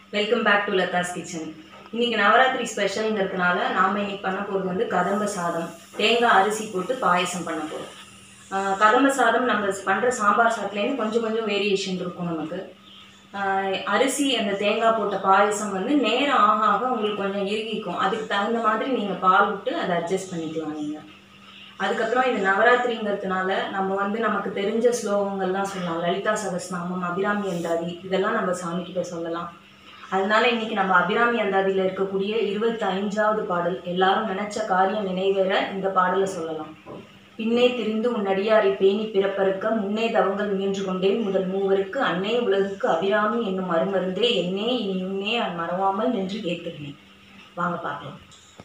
welcome back to Latha's kitchen இன்னைக்கு நவராத்திரி ஸ்பெஷலுங்கிறதுனால நாம் இன்னைக்கு பண்ண போகிறது வந்து கதம்ப சாதம் தேங்காய் அரிசி போட்டு பாயசம் பண்ண போகிறோம் கதம்ப சாதம் நம்ம பண்ணுற சாம்பார் சாதத்துலேருந்து கொஞ்சம் கொஞ்சம் வேரியேஷன் இருக்கும் நமக்கு ஆஹ் அரிசி அந்த தேங்காய் போட்ட பாயசம் வந்து நேரம் ஆக ஆக உங்களுக்கு கொஞ்சம் இறுகிக்கும் அதுக்கு தகுந்த மாதிரி நீங்கள் பால் விட்டு அதை அட்ஜஸ்ட் பண்ணிக்கலாம் நீங்கள் அதுக்கப்புறம் இது நவராத்திரிங்கிறதுனால நம்ம வந்து நமக்கு தெரிஞ்ச ஸ்லோகங்கள்லாம் சொல்லலாம் லலிதா சகஸ்நாமம் அபிராமி அந்தாதி இதெல்லாம் நம்ம சாமி கிட்ட சொல்லலாம் அதனால இன்னைக்கு நம்ம அபிராமி அந்தாதியில் இருக்கக்கூடிய இருபத்தி ஐந்தாவது பாடல் எல்லாரும் நினைச்ச காரியம் நிறைவேற இந்த பாடலை சொல்லலாம் பின்னே திரிந்து உன்னடியாரை பேணி பிறப்பறுக்க முன்னே தவங்கள் முயன்று கொண்டேன் முதல் மூவருக்கு அன்னை உலகுக்கு அபிராமி என்னும் அருமருந்தே என்னே இனி உன்னே அன் மறவாமல் நின்று ஏத்துகிறேன் வாங்க பார்க்கலாம்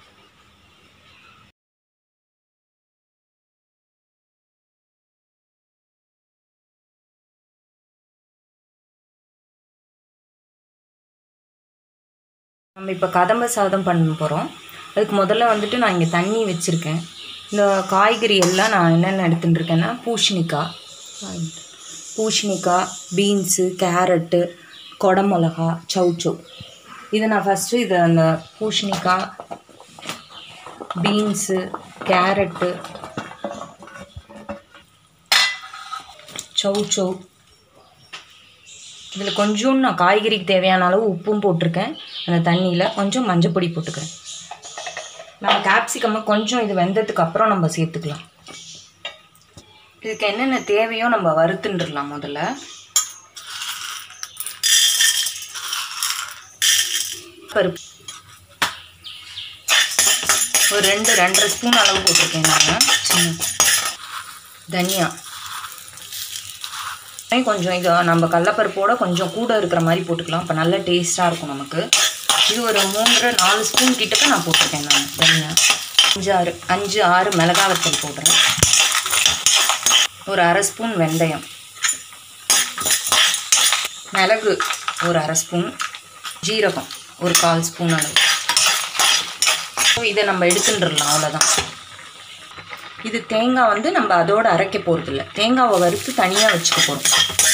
நம்ம இப்போ கதம்ப சாதம் பண்ண போகிறோம் அதுக்கு முதல்ல வந்துட்டு நான் இங்கே தண்ணி வச்சுருக்கேன் இந்த காய்கறி எல்லாம் நான் என்னென்ன எடுத்துட்டு இருக்கேன்னா பூசணிக்காய் பூசணிக்காய் பீன்ஸு கேரட்டு கொடமிளகா சௌச்சௌ இதை நான் ஃபஸ்ட்டு இதை அந்த பூசணிக்காய் பீன்ஸு கேரட்டு சௌச்சௌ இதில் கொஞ்சம் நான் காய்கறிக்கு தேவையான அளவு உப்பும் போட்டிருக்கேன் அந்த தண்ணியில் கொஞ்சம் மஞ்சப்பொடி போட்டுக்கிறேன் நம்ம கேப்சிகம்மை கொஞ்சம் இது வெந்ததுக்கு அப்புறம் நம்ம சேர்த்துக்கலாம் இதுக்கு என்னென்ன தேவையோ நம்ம வறுத்துண்டுடலாம் முதல்ல பருப்பு ஒரு ரெண்டு ரெண்டரை ஸ்பூன் அளவு போட்டிருக்கேன் நான் சின்ன தனியா கொஞ்சம் இது நம்ம கடலப்பருப்போட கொஞ்சம் கூட இருக்கிற மாதிரி போட்டுக்கலாம் அப்போ நல்ல டேஸ்ட்டாக இருக்கும் நமக்கு இது ஒரு மூன்று நாலு ஸ்பூன் கிட்டக்க நான் போட்டிருக்கேன் நான் தனியா அஞ்சு ஆறு அஞ்சு ஆறு மிளகா வத்தல் போடுறேன் ஒரு அரை ஸ்பூன் வெந்தயம் மிளகு ஒரு அரை ஸ்பூன் ஜீரகம் ஒரு கால் ஸ்பூன் அளவு ஸோ இதை நம்ம எடுத்துட்டுடலாம் அவ்வளோதான் இது தேங்காய் வந்து நம்ம அதோட அரைக்க போகிறதில்ல தேங்காவை வறுத்து தனியாக வச்சுக்க போகிறோம்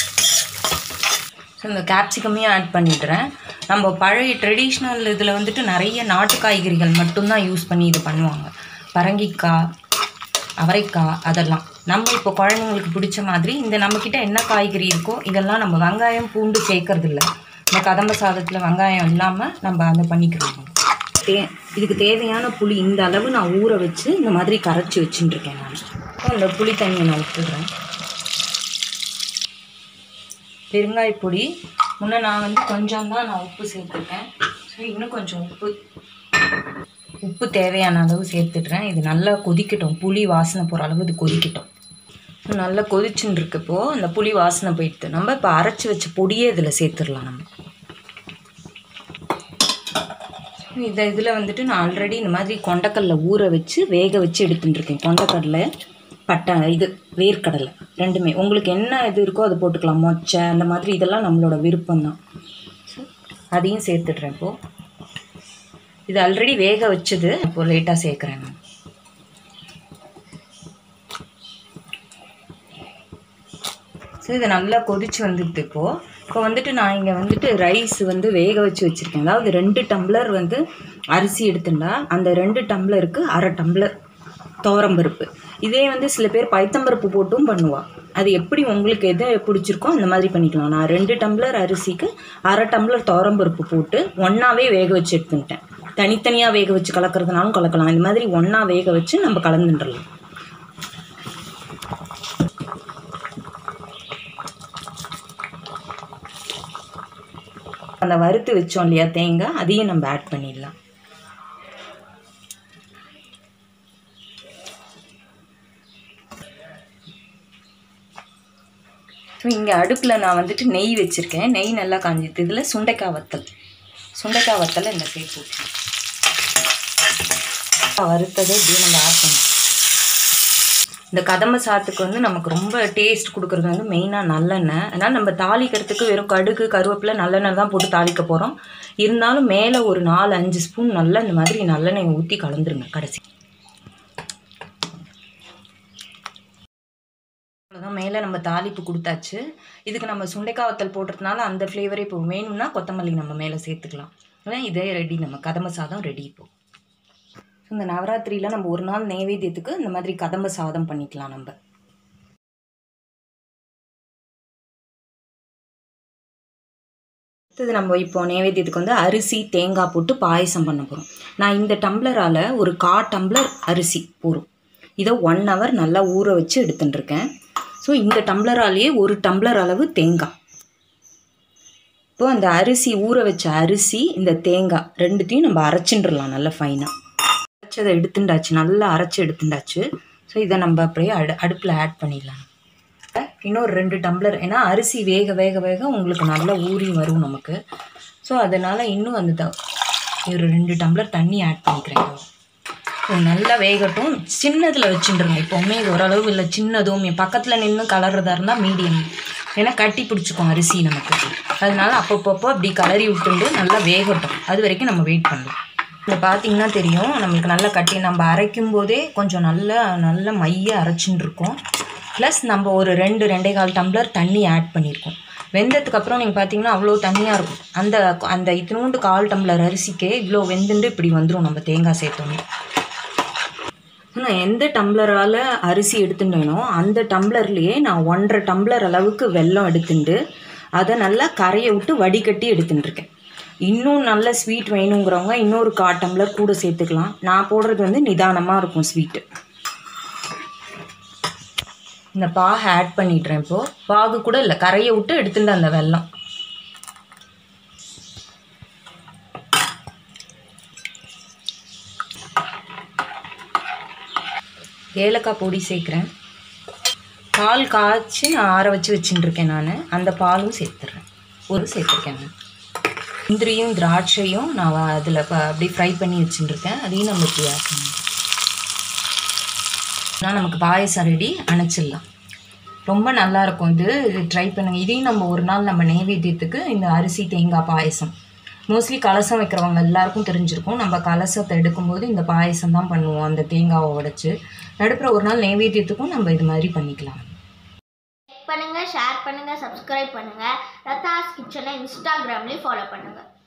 ஸோ இந்த கேப்சிகமையும் ஆட் பண்ணிடுறேன் நம்ம பழைய ட்ரெடிஷ்னல் இதில் வந்துட்டு நிறைய நாட்டு காய்கறிகள் மட்டும்தான் யூஸ் பண்ணி இது பண்ணுவாங்க பரங்கிக்காய் அவரைக்காய் அதெல்லாம் நம்ம இப்போ குழந்தைங்களுக்கு பிடிச்ச மாதிரி இந்த நம்மக்கிட்ட என்ன காய்கறி இருக்கோ இதெல்லாம் நம்ம வெங்காயம் பூண்டு சேர்க்கறதில்ல இந்த கதம்ப சாதத்தில் வெங்காயம் இல்லாமல் நம்ம அதை பண்ணிக்கிறோம் தே இதுக்கு தேவையான புளி இந்த அளவு நான் ஊற வச்சு இந்த மாதிரி கரைச்சி வச்சுட்டுருக்கேன் நான் இப்போ அந்த புளி தண்ணியை நான் விட்டுடுறேன் பெருங்காய பொடி முன்னே நான் வந்து கொஞ்சம் தான் நான் உப்பு சேர்த்துருக்கேன் ஸோ இன்னும் கொஞ்சம் உப்பு உப்பு தேவையான அளவு சேர்த்துடுறேன் இது நல்லா கொதிக்கட்டும் புளி வாசனை போகிற அளவு இது கொதிக்கட்டும் நல்லா கொதிச்சுன்னு இருக்கப்போ அந்த புளி வாசனை போயிடுது நம்ம இப்போ அரைச்சி வச்ச பொடியே இதில் சேர்த்துடலாம் நம்ம இதை இதில் வந்துட்டு நான் ஆல்ரெடி இந்த மாதிரி கொண்டக்கடலை ஊற வச்சு வேக வச்சு எடுத்துட்டுருக்கேன் கொண்டக்கடலை பட்டை இது வேர்க்கடலை ரெண்டுமே உங்களுக்கு என்ன இது இருக்கோ அதை போட்டுக்கலாம் மொச்சை அந்த மாதிரி இதெல்லாம் நம்மளோட விருப்பம்தான் அதையும் சேர்த்துட்றேன் இப்போது இது ஆல்ரெடி வேக வச்சது இப்போ லேட்டாக சேர்க்குறேன் நான் ஸோ இதை நல்லா கொதிச்சு வந்துடுது இப்போது இப்போ வந்துட்டு நான் இங்கே வந்துட்டு ரைஸ் வந்து வேக வச்சு வச்சுருக்கேன் அதாவது ரெண்டு டம்ளர் வந்து அரிசி எடுத்துட்டா அந்த ரெண்டு டம்ளருக்கு அரை டம்ளர் துவரம்பருப்பு இதே வந்து சில பேர் பைத்தம்பருப்பு போட்டும் பண்ணுவாள் அது எப்படி உங்களுக்கு எது பிடிச்சிருக்கோ அந்த மாதிரி பண்ணிக்கலாம் நான் ரெண்டு டம்ளர் அரிசிக்கு அரை டம்ளர் துவரம்பருப்பு போட்டு ஒன்றாவே வேக வச்சு எடுத்துட்டேன் தனித்தனியாக வேக வச்சு கலக்கிறதுனாலும் கலக்கலாம் இந்த மாதிரி ஒன்றா வேக வச்சு நம்ம கலந்துட்டுறலாம் அந்த வறுத்து வச்சோம் இல்லையா தேங்காய் அதையும் நம்ம ஆட் பண்ணிடலாம் ஸோ இங்கே அடுப்பில் நான் வந்துட்டு நெய் வச்சுருக்கேன் நெய் நல்லா காஞ்சிது இதில் சுண்டைக்காய் வத்தல் சுண்டைக்காய் வத்தலை இந்த சேர்த்து விட்டுருக்கேன் வறுத்ததை இப்படியே நம்ம ஆட் பண்ணணும் இந்த கதம்ப சாத்துக்கு வந்து நமக்கு ரொம்ப டேஸ்ட் கொடுக்குறது வந்து மெயினாக நல்லெண்ணெய் அதனால் நம்ம தாளிக்கிறதுக்கு வெறும் கடுகு கருவேப்பிலை நல்லெண்ணெய் தான் போட்டு தாளிக்க போகிறோம் இருந்தாலும் மேலே ஒரு நாலு அஞ்சு ஸ்பூன் நல்லா இந்த மாதிரி நல்லெண்ணெய் ஊற்றி கலந்துருங்க கடைசி அவ்வளோதான் மேலே மேலே நம்ம தாளிப்பு கொடுத்தாச்சு இதுக்கு நம்ம சுண்டைக்காய் வத்தல் போடுறதுனால அந்த ஃப்ளேவரே இப்போ வேணும்னா கொத்தமல்லி நம்ம மேலே சேர்த்துக்கலாம் ஏன்னா இதே ரெடி நம்ம கதம்ப சாதம் ரெடி இப்போ இந்த நவராத்திரியில் நம்ம ஒரு நாள் நைவேத்தியத்துக்கு இந்த மாதிரி கதம்ப சாதம் பண்ணிக்கலாம் நம்ம அடுத்தது நம்ம இப்போ நைவேத்தியத்துக்கு வந்து அரிசி தேங்காய் போட்டு பாயசம் பண்ண போகிறோம் நான் இந்த டம்ளரால் ஒரு கா டம்ளர் அரிசி போரும் இதை ஒன் ஹவர் நல்லா ஊற வச்சு எடுத்துட்டுருக்கேன் ஸோ இந்த டம்ளராலேயே ஒரு டம்ளர் அளவு தேங்காய் இப்போ அந்த அரிசி ஊற வச்ச அரிசி இந்த தேங்காய் ரெண்டுத்தையும் நம்ம அரைச்சின்றலாம் நல்லா ஃபைனாக அரைச்சதை எடுத்துண்டாச்சு நல்லா அரைச்சி எடுத்துண்டாச்சு ஸோ இதை நம்ம அப்படியே அடு அடுப்பில் ஆட் பண்ணிடலாம் இன்னொரு ரெண்டு டம்ளர் ஏன்னா அரிசி வேக வேக வேக உங்களுக்கு நல்லா ஊறி வரும் நமக்கு ஸோ அதனால் இன்னும் அந்த த- ஒரு ரெண்டு டம்ளர் தண்ணி ஆட் பண்ணிக்கிறேன் ஸோ நல்லா வேகட்டும் சின்னதில் வச்சுட்டுருங்க எப்போவுமே இது ஓரளவு இல்லை சின்னதும் என் பக்கத்தில் நின்று கலர்றதா இருந்தால் மீடியம் ஏன்னா கட்டி பிடிச்சிக்கும் அரிசி நமக்கு அதனால அப்பப்பப்போ அப்படி கலரி விட்டுண்டு நல்லா வேகட்டும் அது வரைக்கும் நம்ம வெயிட் பண்ணலாம் இதை பார்த்தீங்கன்னா தெரியும் நம்மளுக்கு நல்லா கட்டி நம்ம அரைக்கும் போதே கொஞ்சம் நல்லா நல்ல மைய அரைச்சின்னு இருக்கோம் ப்ளஸ் நம்ம ஒரு ரெண்டு ரெண்டே கால் டம்ளர் தண்ணி ஆட் பண்ணியிருக்கோம் வெந்ததுக்கு அப்புறம் நீங்கள் பார்த்தீங்கன்னா அவ்வளோ தண்ணியாக இருக்கும் அந்த அந்த இத்தினூண்டு கால் டம்ளர் அரிசிக்கே இவ்வளோ வெந்துண்டு இப்படி வந்துடும் நம்ம தேங்காய் சேர்த்தோன்னே நான் எந்த டம்ளரால் அரிசி எடுத்துட்டேனோ அந்த டம்ளர்லேயே நான் ஒன்றரை டம்ளர் அளவுக்கு வெல்லம் எடுத்துட்டு அதை நல்லா கரையை விட்டு வடிகட்டி எடுத்துட்டு இருக்கேன் இன்னும் நல்ல ஸ்வீட் வேணுங்கிறவங்க இன்னொரு கா டம்ளர் கூட சேர்த்துக்கலாம் நான் போடுறது வந்து நிதானமாக இருக்கும் ஸ்வீட்டு இந்த பாகு ஆட் பண்ணிடுறேன் இப்போது பாகு கூட இல்லை கரையை விட்டு எடுத்துட்டு அந்த வெல்லம் ஏலக்காய் பொடி சேர்க்குறேன் பால் காய்ச்சி நான் ஆற வச்சு வச்சுட்டு இருக்கேன் நான் அந்த பாலும் சேர்த்துறேன் ஒரு சேர்த்துருக்கேன் நான் முந்திரியும் திராட்சையும் நான் அதில் அப்படி ஃப்ரை பண்ணி வச்சுட்டு இருக்கேன் அதையும் நம்ம இப்படி ஆட் பண்ணிடுறேன் நான் நமக்கு பாயசம் ரெடி அணைச்சிடலாம் ரொம்ப நல்லா இருக்கும் இது இது ட்ரை பண்ணுங்க இதையும் நம்ம ஒரு நாள் நம்ம நைவேத்தியத்துக்கு இந்த அரிசி தேங்காய் பாயசம் மோஸ்ட்லி கலசம் வைக்கிறவங்க எல்லாருக்கும் தெரிஞ்சிருக்கும் நம்ம கலசத்தை எடுக்கும்போது இந்த பாயசம் தான் பண்ணுவோம் அந்த தேங்காவை உடைச்சு நடுப்புற ஒரு நாள் நைவேத்தியத்துக்கும் நம்ம இது மாதிரி பண்ணிக்கலாம் லைக் பண்ணுங்க ஷேர் பண்ணுங்க சப்ஸ்கிரைப் பண்ணுங்க லதாஸ் கிச்சனை இன்ஸ்டாகிராம்லேயும் ஃபாலோ பண்ணுங்க